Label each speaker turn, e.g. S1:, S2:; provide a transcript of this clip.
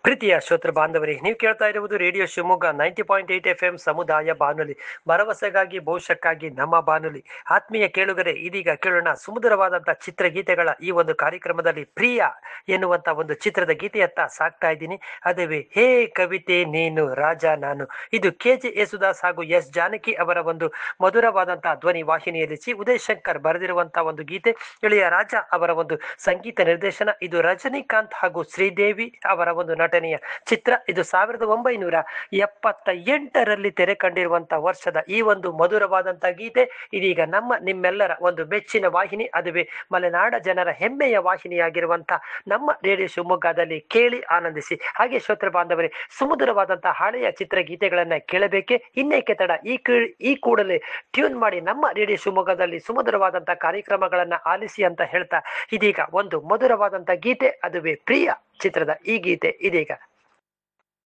S1: ಪ್ರೀತಿಯ ಶ್ರೋತೃ ಬಾಂಧವರೇ ನೀವು ಕೇಳ್ತಾ ಇರುವುದು radio Shivamogga ninety point eight F M ಸಮುದಾಯ ಬಾನುಲಿ ಭರವಸೆಗಾಗಿ ಭವಿಷ್ಯಕ್ಕಾಗಿ ನಮ್ಮ ಬಾನುಲಿ ಆತ್ಮೀಯ ಕೇಳುಗರೆ ಇದೀಗ ಕೇಳೋಣ ಸುಮಧುರವಾದಂತಹ ಚಿತ್ರಗೀತೆಗಳ ಈ ಒಂದು ಕಾರ್ಯಕ್ರಮದಲ್ಲಿ ಪ್ರಿಯ ಎನ್ನುವಂತ ಒಂದು ಚಿತ್ರದ ಗೀತೆಯತ್ತ ಸಾಕ್ತಾ ಇದ್ದೀನಿ ಅದುವೇ ಹೇ ಕವಿತೆ ನೀನು ರಾಜ ನಾನು ಇದು ಕೆ ಜೆ ಯೇಸುದಾಸ್ ಹಾಗೂ ಎಸ್ ಜಾನಕಿ ಅವರ ಒಂದು ಮಧುರವಾದಂತಹ ಧ್ವನಿ ವಾಹಿನಿಯಲ್ಲಿ ಸಿ ಉದಯ್ ಶಂಕರ್ ಬರೆದಿರುವಂತಹ ಒಂದು ಗೀತೆ ಇಳಿಯ ರಾಜ ಅವರ ಒಂದು ಸಂಗೀತ ನಿರ್ದೇಶನ ಇದು ರಜನಿಕಾಂತ್ ಹಾಗೂ ಶ್ರೀದೇವಿ ಅವರ ಒಂದು ನಟನೆಯ ಚಿತ್ರ ಇದು ಸಾವಿರದ ಒಂಬೈನೂರ ಎಪ್ಪತ್ತ ಎಂಟರಲ್ಲಿ ತೆರೆ ಕಂಡಿರುವಂತಹ ವರ್ಷದ ಈ ಒಂದು ಮಧುರವಾದಂತಹ ಗೀತೆ ಇದೀಗ ನಮ್ಮ ನಿಮ್ಮೆಲ್ಲರ ಒಂದು ಮೆಚ್ಚಿನ ವಾಹಿನಿ ಅದುವೇ ಮಲೆನಾಡ ಜನರ ಹೆಮ್ಮೆಯ ವಾಹಿನಿಯಾಗಿರುವಂತಹ ನಮ್ಮ ರೇಡಿಯೋ ಶಿವಮೊಗ್ಗದಲ್ಲಿ ಕೇಳಿ ಆನಂದಿಸಿ ಹಾಗೆ ಶ್ರೋತೃ ಬಾಂಧವರೇ ಸುಮಧುರವಾದಂತಹ ಹಳೆಯ ಚಿತ್ರಗೀತೆಗಳನ್ನ ಕೇಳಬೇಕೆ ಇನ್ನೇಕೆ ತಡ ಈ ಕೀ- ಈ ಕೂಡಲೇ ಟ್ಯೂನ್ ಮಾಡಿ ನಮ್ಮ ರೇಡಿಯೋ ಶಿವಮೊಗ್ಗದಲ್ಲಿ ಸುಮಧುರವಾದಂತಹ ಕಾರ್ಯಕ್ರಮಗಳನ್ನ ಆಲಿಸಿ ಅಂತ ಹೇಳ್ತಾ ಇದೀಗ ಒಂದು ಮಧುರವಾದಂತಹ ಗೀತೆ ಅದುವೇ ಪ್ರಿಯ ಚಿತ್ರದ ಈ ಗೀತೆ ಇದೀಗ